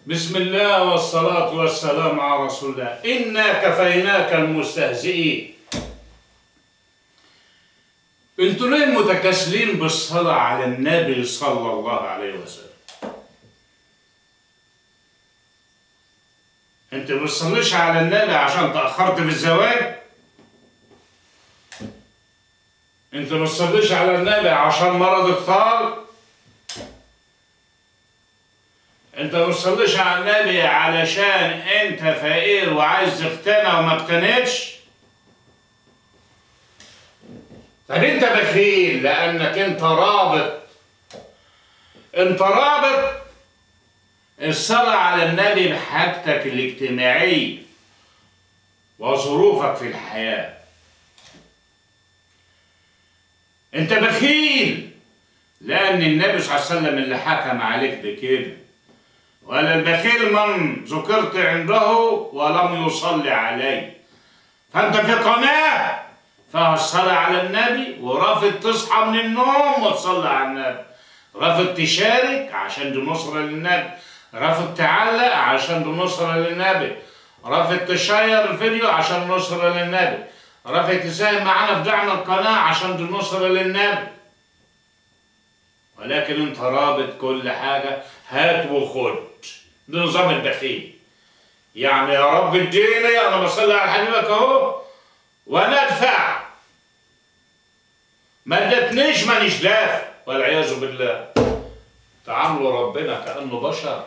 بسم الله والصلاة والسلام على رسول الله إنا كفيناك المستهزئين انتوا ليه متكاسلين بالصلاة على النبي صلى الله عليه وسلم انت ما بتصليش على النبي عشان تأخرت في الزواج انت ما بتصليش على النبي عشان مرضك طال انت ما بتصليش على النبي علشان انت فقير وعايز تقتنع وما اقتنيتش طب انت بخيل لانك انت رابط انت رابط الصلاة على النبي بحاجتك الاجتماعية وظروفك في الحياة انت بخيل لان النبي صلى الله عليه وسلم اللي حكم عليك بكده ولا البخيل من ذكرت عنده ولم يصلي عليه فانت في قناه فيها الصلاة على النبي ورافض تصحى من النوم وتصلي على النبي رافض تشارك عشان دي نصرة للنبي رافض تعلق عشان دي نصرة للنبي رافض تشير الفيديو عشان نصرة للنبي رافض تساهم معانا في دعم القناة عشان دي نصرة للنبي ولكن انت رابط كل حاجة هات وخد ده نظام البخيل يعني يا رب اديني انا بصلي على حبيبك اهو وانا ادفع ما ادتنيش مانيش دافع والعياذ بالله تعاملوا ربنا كانه بشر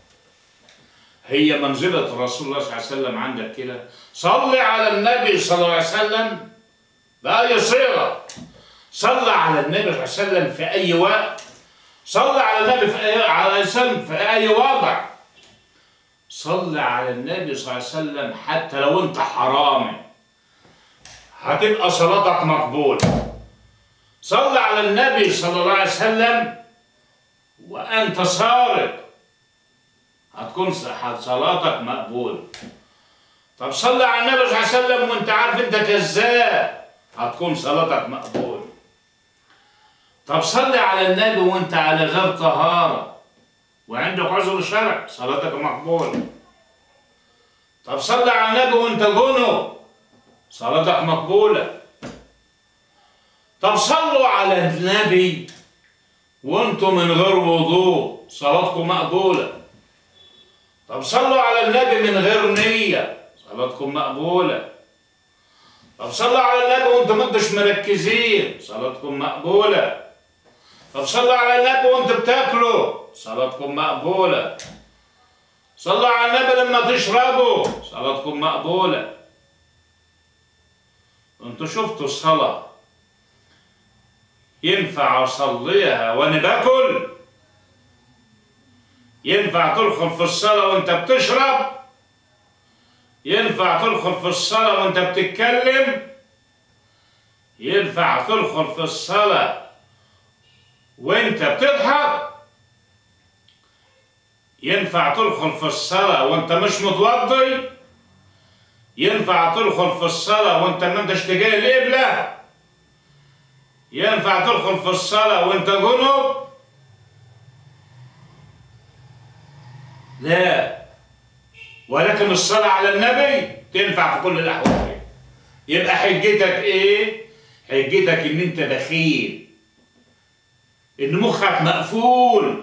هي منزلة رسول الله صلى الله عليه وسلم عندك كده صلي على النبي صلى الله عليه وسلم بأي صيغة صلى على النبي صلى الله عليه وسلم في أي وقت صلى على النبي في أي على وسلم في أي وضع صلى على النبي صلى الله عليه وسلم حتى لو أنت حرامي هتبقى صلاتك مقبولة صلى على النبي صلى الله عليه وسلم وأنت سارق هتكون صلاتك مقبولة طب صلى على النبي صلى الله عليه وسلم وانت عارف انت كذاب هتكون صلاتك مقبولة طب صلي على النبي وانت على غير طهارة وعندك عذر شرع صلاتك مقبولة طب صلي على النبي وانت جنب صلاتك مقبولة طب صلوا على النبي وانتم من غير وضوء صلاتكم مقبولة طب صلوا على النبي من غير نية صلاتكم مقبولة طب صلوا على النبي وانتم ما انتش مركزين صلاتكم مقبولة طب صلوا على النبي وانتم بتاكلوا صلاتكم مقبولة صلوا على النبي لما تشربوا صلاتكم مقبولة انتوا شفتوا الصلاة ينفع اصليها وانا باكل ينفع تدخل في الصلاة وانت بتشرب ينفع تدخل في الصلاة وانت بتتكلم ينفع تدخل في الصلاة وانت بتضحك ينفع تدخل في الصلاة وانت مش متوضي ينفع تدخل في الصلاة وانت ما انتش تجاه القبلة ينفع تدخل في الصلاة وانت جنب لا ولكن الصلاة على النبي تنفع في كل الأحوال يبقى حجتك إيه؟ حجتك إن أنت بخيل إن مخك مقفول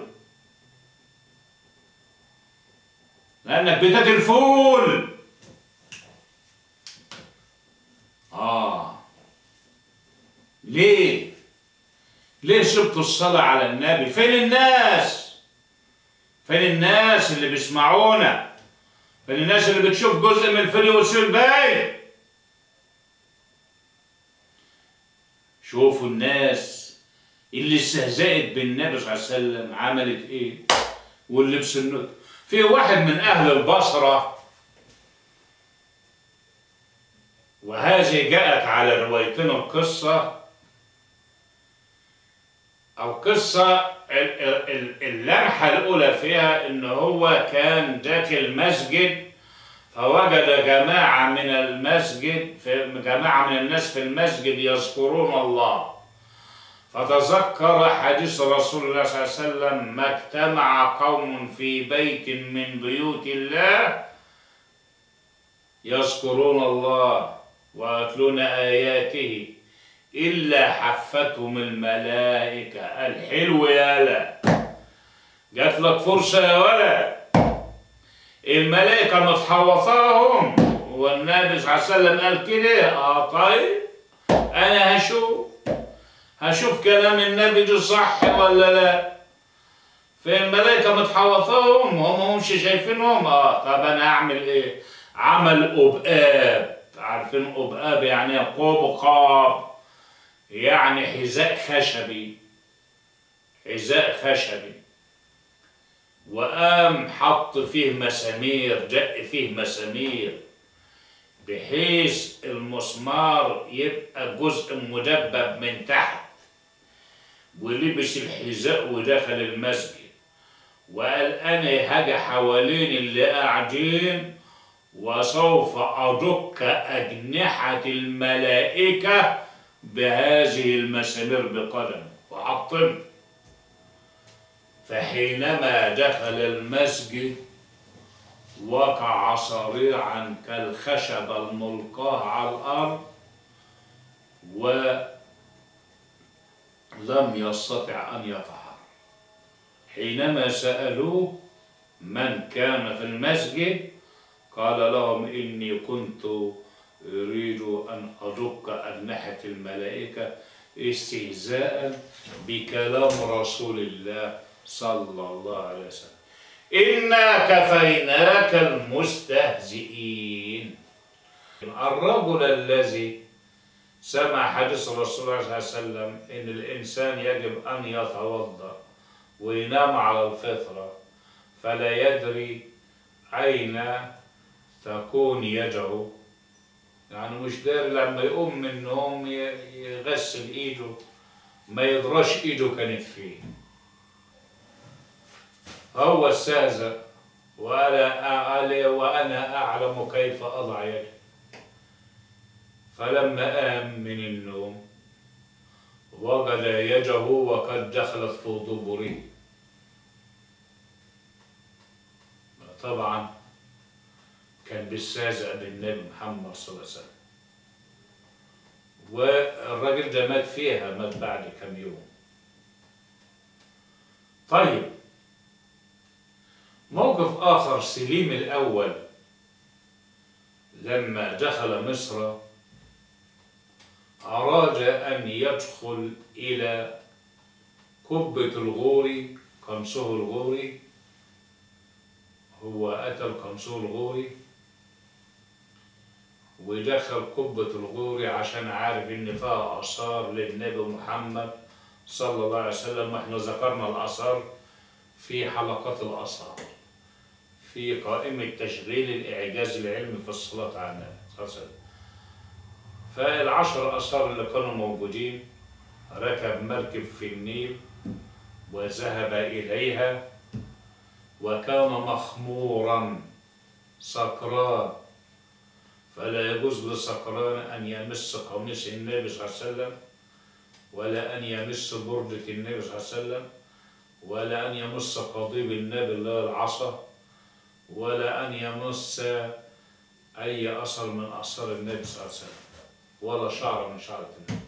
لأنك بتاكل فول آه ليه؟ ليه سبتوا الصلاة على النبي؟ فين الناس؟ فين الناس اللي بيسمعونا؟ فين الناس اللي بتشوف جزء من الفيديو وتسيب الباقي؟ شوفوا الناس اللي استهزأت بالنبي صلى الله عليه وسلم عملت ايه؟ واللبس النت في واحد من أهل البصرة وهذه جاءت على روايتنا القصة أو قصة اللمحة الأولى فيها إن هو كان داخل المسجد فوجد جماعة من المسجد في جماعة من الناس في المسجد يذكرون الله فتذكر حديث رسول الله صلى الله عليه وسلم ما اجتمع قوم في بيت من بيوت الله يذكرون الله ويتلون آياته إلا حفتهم الملائكة الحلو يالا جات لك فرصة يا ولد الملائكة متحوطاهم والنبي صلى الله عليه وسلم قال كده اه طيب انا هشوف هشوف كلام النبي ده صح ولا لا فالملائكة متحوطاهم هم مش شايفينهم اه طب انا هعمل ايه عمل أبقاب عارفين أبقاب يعني ايه قبقاب يعني حذاء خشبي حذاء خشبي وقام حط فيه مسامير جق فيه مسامير بحيث المسمار يبقى جزء مدبب من تحت ولبس الحذاء ودخل المسجد وقال انا هاجي حوالين اللي قاعدين وسوف ادك اجنحه الملائكه بهذه المسامير بقدم وحطمت فحينما دخل المسجد وقع صريعا كالخشبة الملقاة على الأرض ولم يستطع أن يتحرك حينما سألوه من كان في المسجد قال لهم إني كنت أريد أن أدق أجنحة الملائكة استهزاء بكلام رسول الله صلى الله عليه وسلم إنا كفيناك المستهزئين الرجل الذي سمع حديث رسول الله صلى الله عليه وسلم إن الإنسان يجب أن يتوضأ وينام على الفطرة فلا يدري أين تكون يده يعني مش داري لما يقوم من النوم يغسل إيده ما يدرش إيده كانت فين هو استهزأ وأنا وأنا أعلم كيف أضع يدي فلما قام من النوم وجد يده وقد دخلت في دبره طبعا كان بيستهزأ بالنبي محمد صلى الله عليه وسلم والراجل ده مات فيها مات بعد كم يوم طيب موقف آخر سليم الأول لما دخل مصر أراد أن يدخل إلى قبة الغوري قنصه الغوري هو أتى القنصه الغوري ودخل قبة الغوري عشان عارف إن فيها آثار للنبي محمد صلى الله عليه وسلم وإحنا ذكرنا الآثار في حلقات الآثار في قائمة تشغيل الإعجاز العلمي في الصلاة على النبي صلى الله عليه وسلم فالعشر آثار اللي كانوا موجودين ركب مركب في النيل وذهب إليها وكان مخمورا سكران فلا يجوز لسكران أن يمس قميص النبي صلى الله عليه وسلم ولا أن يمس بردة النبي صلى الله عليه وسلم ولا أن يمس قضيب النبي اللي هو العصا ولا أن يمس أي أثر من آثار النبي صلى الله عليه وسلم ولا شعر من شعرة النبي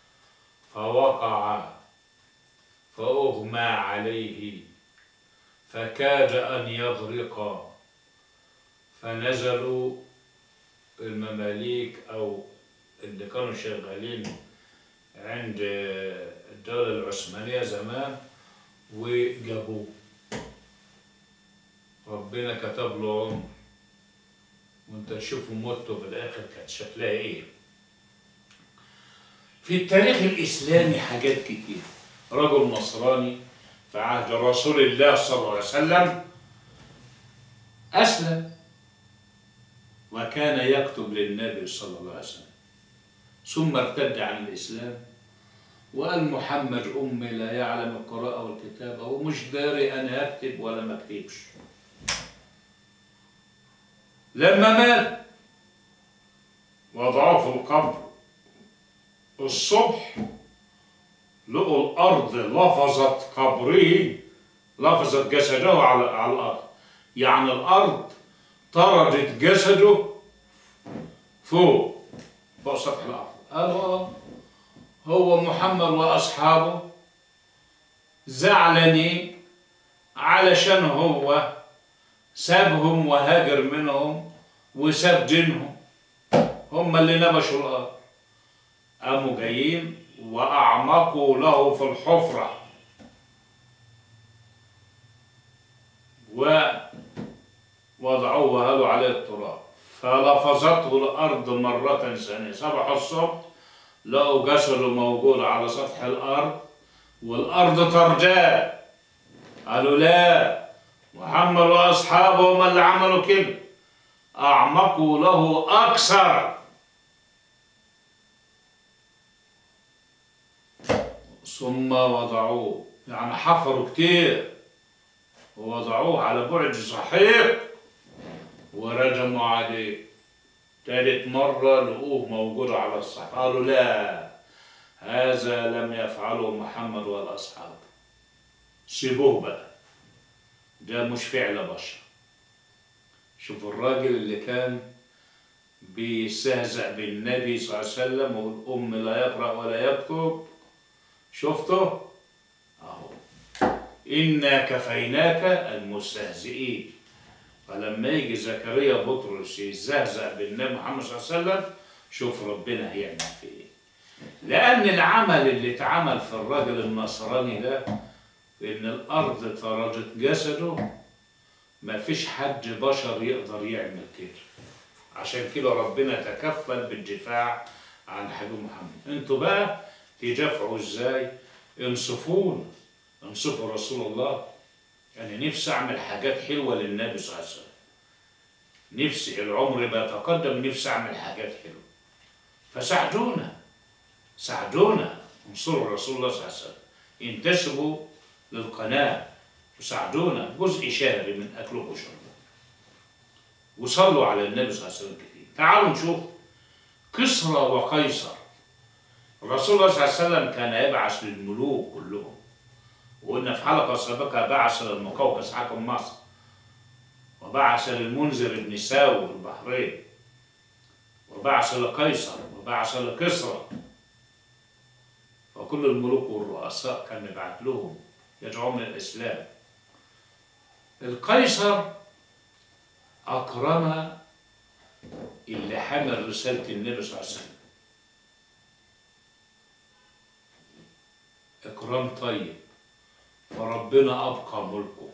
فوقع فأغمى عليه فكاد أن يغرق فنزلوا المماليك أو اللي كانوا شغالين عند الدولة العثمانية زمان وجابوه ربنا كتب له عمر وانت تشوفوا موته في الاخر كانت شكلها ايه في التاريخ الاسلامي حاجات كتير رجل نصراني في عهد رسول الله صلى الله عليه وسلم اسلم وكان يكتب للنبي صلى الله عليه وسلم ثم ارتد عن الاسلام وقال محمد امي لا يعلم القراءه والكتابه ومش داري انا اكتب ولا ما اكتبش لما مات وضعوه في القبر الصبح لقوا الأرض لفظت قبره لفظت جسده على على الأرض يعني الأرض طردت جسده فوق فوق سطح الأرض قالوا هو محمد وأصحابه زعلانين علشان هو سابهم وهاجر منهم وساب دينهم هم اللي نبشوا الأرض قاموا جايين وأعمقوا له في الحفرة ووضعوه وهلوا عليه التراب فلفظته الأرض مرة ثانية صبح الصبح لقوا جسده موجود على سطح الأرض والأرض ترجاه قالوا لا محمد وأصحابه هم اللي عملوا كده أعمقوا له أكثر ثم وضعوه يعني حفروا كتير ووضعوه على بعد صحيح ورجموا عليه تالت مرة لقوه موجود على السطح قالوا لا هذا لم يفعله محمد والأصحاب سيبوه بقى ده مش فعل بشر شوف الراجل اللي كان بيستهزأ بالنبي صلى الله عليه وسلم والأم لا يقرأ ولا يكتب شفته؟ أهو إنا كفيناك المستهزئين فلما يجي زكريا بطرس يستهزأ بالنبي محمد صلى الله عليه وسلم شوف ربنا هيعمل فيه إيه لأن العمل اللي اتعمل في الراجل النصراني ده في إن الأرض طردت جسده ما فيش حد بشر يقدر يعمل كده عشان كده ربنا تكفل بالدفاع عن حبيب محمد انتوا بقى تدافعوا ازاي انصفونا انصفوا رسول الله يعني نفسي اعمل حاجات حلوه للنبي صلى الله عليه وسلم نفسي العمر بيتقدم نفسي اعمل حاجات حلوه فساعدونا ساعدونا انصروا رسول الله صلى الله عليه وسلم انتسبوا للقناه وساعدونا جزء شهري من اكلكم وشربكم وصلوا على النبي صلى الله عليه وسلم كتير تعالوا نشوف كسرى وقيصر الرسول الله صلى الله عليه وسلم كان يبعث للملوك كلهم وقلنا في حلقة سابقة بعث للمقوقس حاكم مصر وبعث للمنذر بن ساوي في البحرين وبعث لقيصر وبعث لكسرى وكل الملوك والرؤساء كان يبعث لهم يدعوهم للإسلام القيصر أكرم اللي حمل رسالة النبي صلى الله عليه وسلم إكرام طيب فربنا أبقى ملكه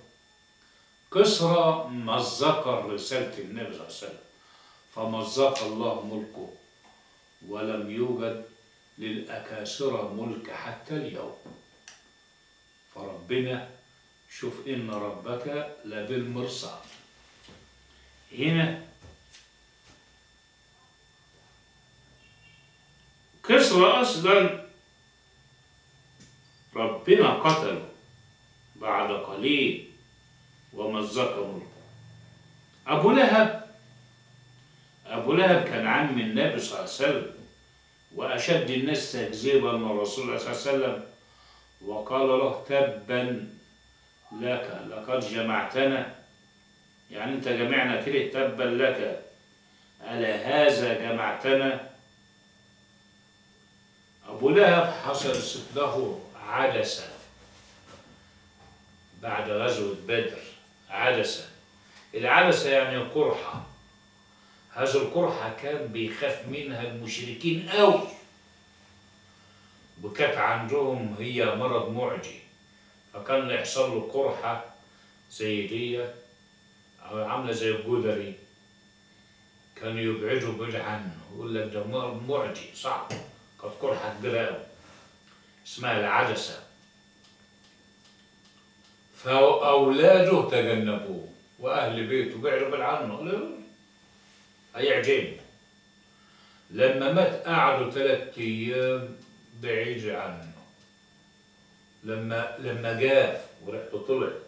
كسرى مزق رسالة النبي صلى الله عليه وسلم فمزق الله ملكه ولم يوجد للأكاسرة ملك حتى اليوم فربنا شوف إن ربك لبالمرصاد هنا كسرى أصلا ربنا قتله بعد قليل ومزق ملكه أبو لهب أبو لهب كان عم النبي صلى الله عليه وسلم وأشد الناس تكذيبا من رسول الله صلى الله عليه وسلم وقال له تبا لك لقد جمعتنا يعني أنت جمعنا كده تبا لك ألا هذا جمعتنا أبو لهب حصلت له عدسة بعد غزوة بدر عدسة العدسة يعني قرحة هذه القرحة كان بيخاف منها المشركين أوي وكانت عندهم هي مرض معدي فكان يحصل له قرحة زي دي أو عاملة زي الجدري كانوا يبعدوا بعيد عنه يقول لك ده مرض معدي صعب كانت قرحة كبيرة أوي اسمها العدسة فأولاده تجنبوه وأهل بيته بعدوا بعيد عنه قالوا هيعجبني لما مات قعدوا ثلاثة أيام بعيد عنه لما لما جاف وريحته طلعت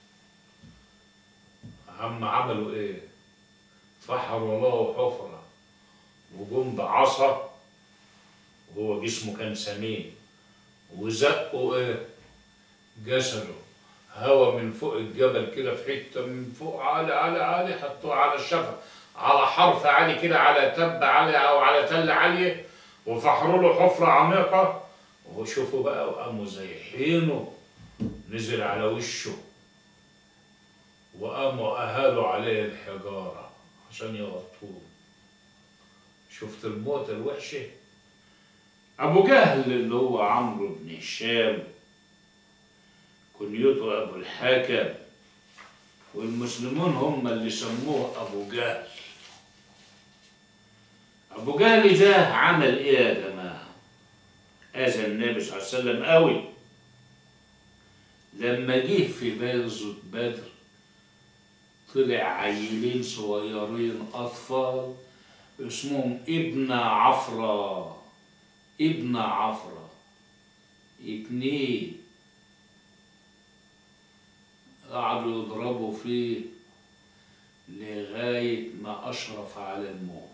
عم عملوا ايه؟ فحروا له حفرة وجم بعصا وهو جسمه كان سمين وزقوا ايه جسده هوا من فوق الجبل كده في حته من فوق عالي عالي عالي حطوه على الشفا على حرف عالي كده على تبة عالية أو على تلة عالية وفحروا له حفرة عميقة وشوفوا بقى وقاموا زيحينه نزل على وشه وقاموا أهالوا عليه الحجارة عشان يغطوه شفت الموت الوحشة أبو جهل اللي هو عمرو بن هشام كنيته أبو الحكم والمسلمون هم اللي سموه أبو جهل أبو جهل ده عمل إيه يا جماعة؟ أذى النبي صلى الله عليه وسلم قوي لما جه في غزوة بدر طلع عيلين صغيرين أطفال اسمهم ابن عفرة ابن عفرة اتنين قعدوا يضربوا فيه لغاية ما أشرف على الموت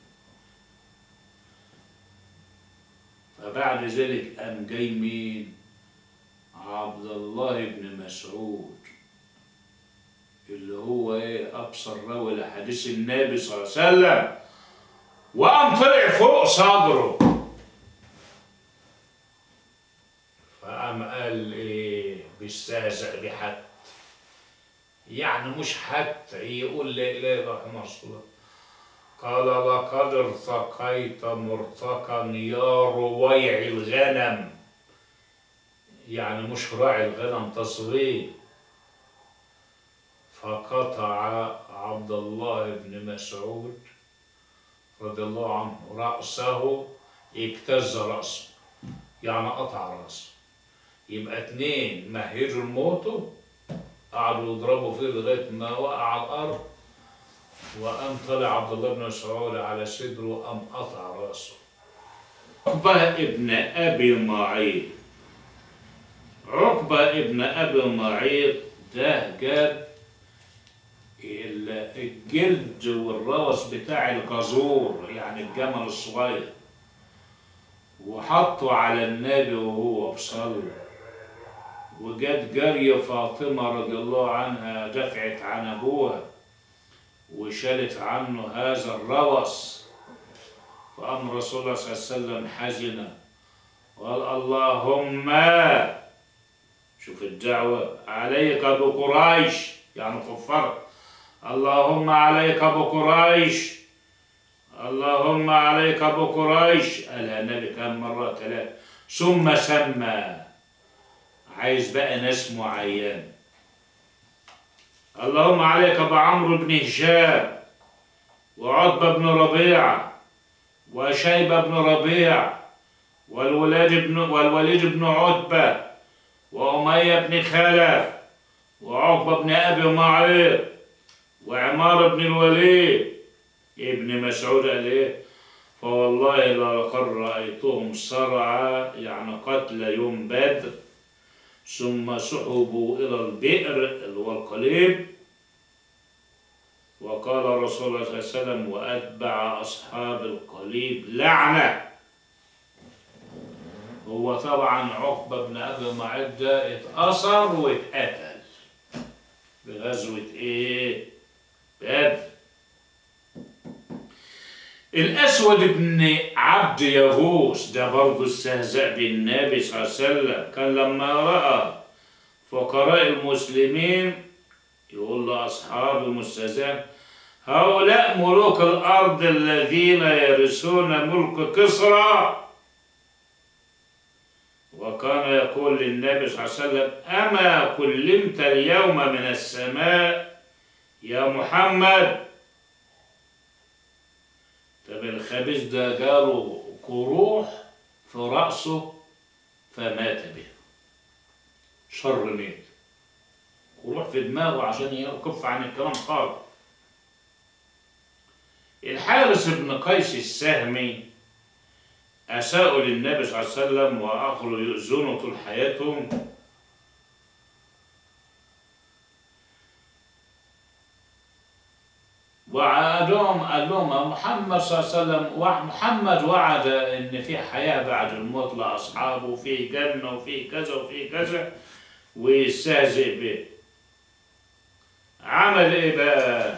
فبعد ذلك قام جاي مين؟ عبد الله بن مسعود اللي هو ايه أبصر راوي لحديث النبي صلى الله عليه وسلم وقام طلع فوق صدره فقام قال ايه بيستهزأ بحد يعني مش حتى يقول لا اله الا الله محمد رسول الله قال لقد ارتقيت مرتقا يا رويع الغنم يعني مش راعي الغنم تصغير فقطع عبد الله بن مسعود رضي الله عنه رأسه اجتز رأسه يعني قطع رأسه يبقى اتنين مهجوا الموت قعدوا يضربوا فيه لغاية ما وقع على الأرض وقام طلع عبد الله بن مسعود على صدره وقام قطع رأسه عقبة ابن أبي معيط عقبة ابن أبي معيط ده جاب الجلد والروس بتاع الجزور يعني الجمل الصغير وحطه على النبي وهو بصلي وجت جارية فاطمة رضي الله عنها دفعت عن أبوها وشالت عنه هذا الروس فأمر رسول الله صلى الله عليه وسلم حزن قال اللهم شوف الدعوة عليك بقريش يعني كفار اللهم عليك بقريش اللهم عليك بقريش قالها النبي كم مرة ثلاث ثم سمى عايز بقى ناس معين اللهم عليك بعمرو بن هشام وعتبة بن ربيعة وشيبة بن ربيع والولاد بن والوليد بن عتبة وأمية بن خلف وعقبة بن أبي معيط وعمار بن الوليد ابن مسعود قال إيه فوالله لقد رأيتهم صرعى يعني قتل يوم بدر ثم سحبوا إلى البئر اللي هو القليب وقال رسول الله صلى الله عليه وسلم وأتبع أصحاب القليب لعنة هو طبعا عقبة بن أبي معيط ده اتأثر واتقتل بغزوة إيه؟ بدر الأسود بن عبد يغوث ده برضه استهزأ بالنبي صلى الله عليه وسلم كان لما رأى فقراء المسلمين يقول لأصحاب المستهزئين هؤلاء ملوك الأرض الذين يرثون ملك كسرى وكان يقول للنبي صلى الله عليه وسلم أما كلمت اليوم من السماء يا محمد طب الخبيث ده جاله قروح في رأسه فمات به شر ميت قروح في دماغه عشان يكف عن الكلام خالص الحارس بن قيس السهمي أساءوا للنبي صلى الله عليه وسلم وأخلوا يؤذونه طول حياتهم وعدهم قال لهم محمد صلى الله عليه وسلم وع- محمد وعد ان في حياه بعد الموت لاصحابه وفي جنه وفي كذا وفي كذا ويستهزئ به عمل ايه بقى؟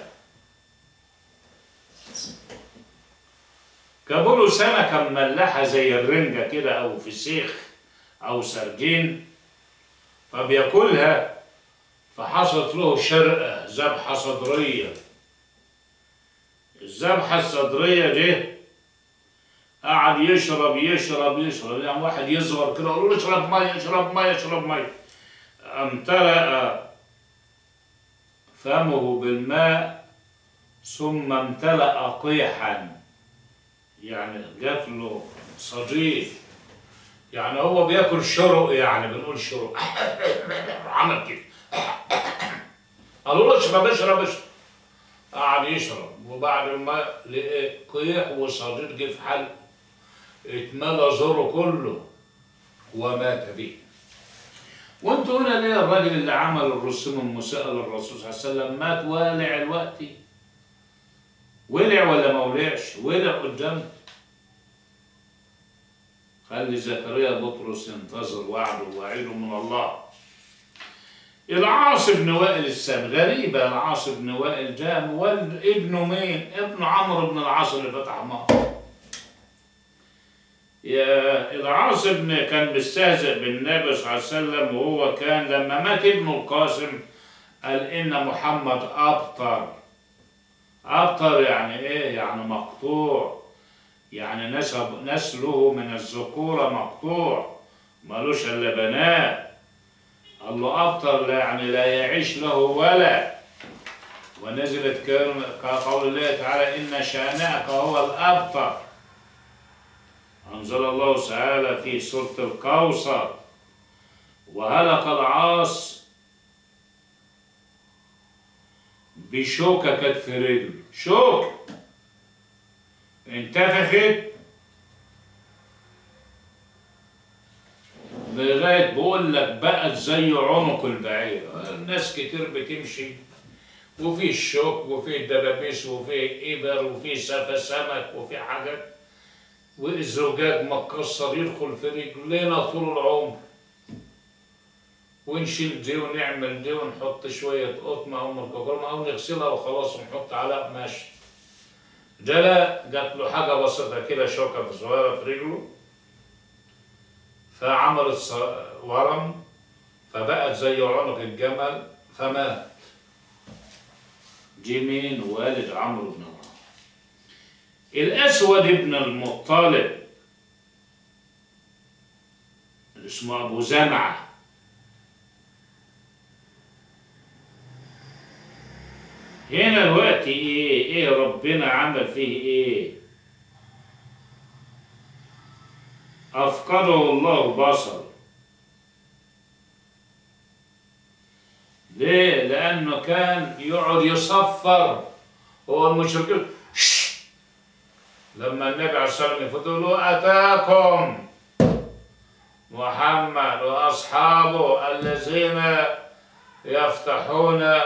جابوا له سمكه مملحه زي الرنجه كده او فسيخ او سردين فبياكلها فحصلت له شرقه ذبحه صدريه الذبحة الصدرية دي قعد يشرب يشرب يشرب يعني واحد يصغر كده يقول له اشرب مية اشرب مية اشرب مية امتلأ فمه بالماء ثم امتلأ قيحا يعني جات له صديق يعني هو بياكل شرق يعني بنقول شرق عمل كده قالوا له اشرب اشرب اشرب قعد يشرب وبعد ما لقى قيح وصديد جه في حلقه اتملى زوره كله ومات به وانتوا هنا ليه الراجل اللي عمل الرسوم المساءة للرسول صلى الله عليه وسلم مات والع الوقت ولع ولا ما ولعش ولع قدامك خلي زكريا بطرس ينتظر وعده ووعيده من الله العاص بن وائل السام غريبة العاص بن وائل ده مولد ابنه مين؟ ابن عمرو بن العاص اللي فتح مصر. يا العاص بن كان بيستهزئ بالنبي صلى الله عليه وسلم وهو كان لما مات ابنه القاسم قال إن محمد أبطر. أبطر يعني إيه؟ يعني مقطوع. يعني نسب نسله من الذكورة مقطوع. ملوش إلا بنات. قال له أبطر لا يعني لا يعيش له ولد ونزلت كلمة كقول الله تعالى إن شانئك هو الأبطر أنزل الله تعالى في سورة الكوثر وهلك العاص بشوكة كانت في رجله شوك انتفخت لغايه بقول لك بقت زي عنق البعير الناس كتير بتمشي وفي الشوك وفي الدبابيس وفي ابر وفي سفة سمك وفي حاجات والزجاج متكسر يدخل في رجلينا طول العمر ونشيل دي ونعمل دي ونحط شوية قطمة أو مركبرمة أو نغسلها وخلاص ونحط عليها قماش ده لا جات له حاجة بسيطة كده شوكة صغيرة في رجله فعملت ص- ورم فبقت زي عنق الجمل فمات دي مين والد عمرو بن العاص الأسود ابن المطلب اللي اسمه أبو زمعة هنا الوقت ايه ايه ربنا عمل فيه ايه افقده الله بصر ليه لانه كان يقعد يصفر هو المشركين شش. لما النبي عليه الصلاه والسلام يفوتوا له اتاكم محمد واصحابه الذين يفتحون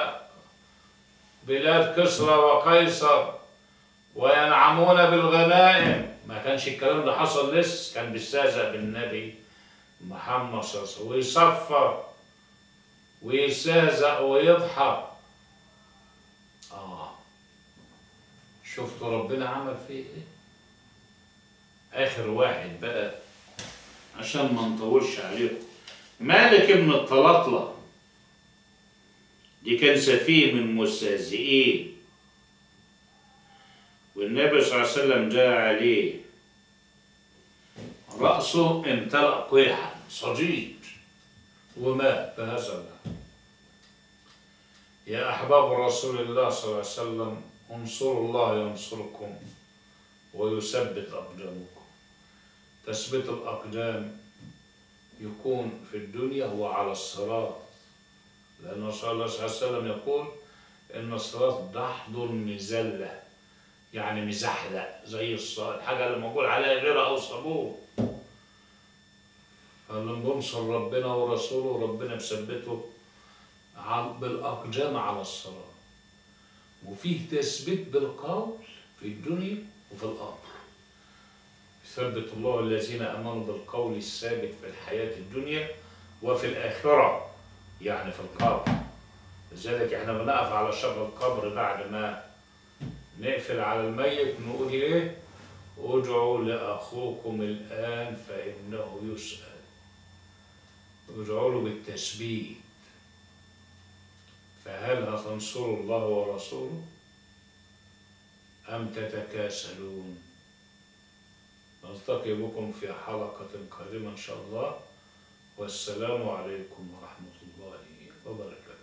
بلاد كسرى وقيصر وينعمون بالغنائم ما كانش الكلام ده حصل لسه كان بيستهزأ بالنبي محمد صلى الله عليه وسلم ويصفر ويستهزأ ويضحك اه شفتوا ربنا عمل فيه ايه اخر واحد بقى عشان ما نطولش عليكم مالك ابن الطلاطله دي كان سفيه من المستهزئين والنبي صلى الله عليه وسلم جاء عليه رأسه امتلأ قيحا صديد ومات بهذا الماء يا أحباب رسول الله صلى الله عليه وسلم انصروا الله ينصركم ويثبت أقدامكم تثبيت الأقدام يكون في الدنيا هو على الصراط لأن رسول الله صلى الله عليه وسلم يقول إن الصراط دحض مزلة يعني مزحلق زي الص- الحاجة اللي موجود عليها غيرها أو صابون فلما بنصر ربنا ورسوله ربنا مثبته على- بالأقدام على الصراط وفيه تثبيت بالقول في الدنيا وفي الأمر يثبت الله الذين آمنوا بالقول الثابت في الحياة الدنيا وفي الآخرة يعني في القبر لذلك احنا بنقف على شر القبر بعد ما نقفل على الميت نقول ايه ادعوا لأخوكم الآن فإنه يسأل ادعوا له بالتثبيت فهل هتنصروا الله ورسوله أم تتكاسلون نلتقي بكم في حلقة قادمة إن شاء الله والسلام عليكم ورحمة الله وبركاته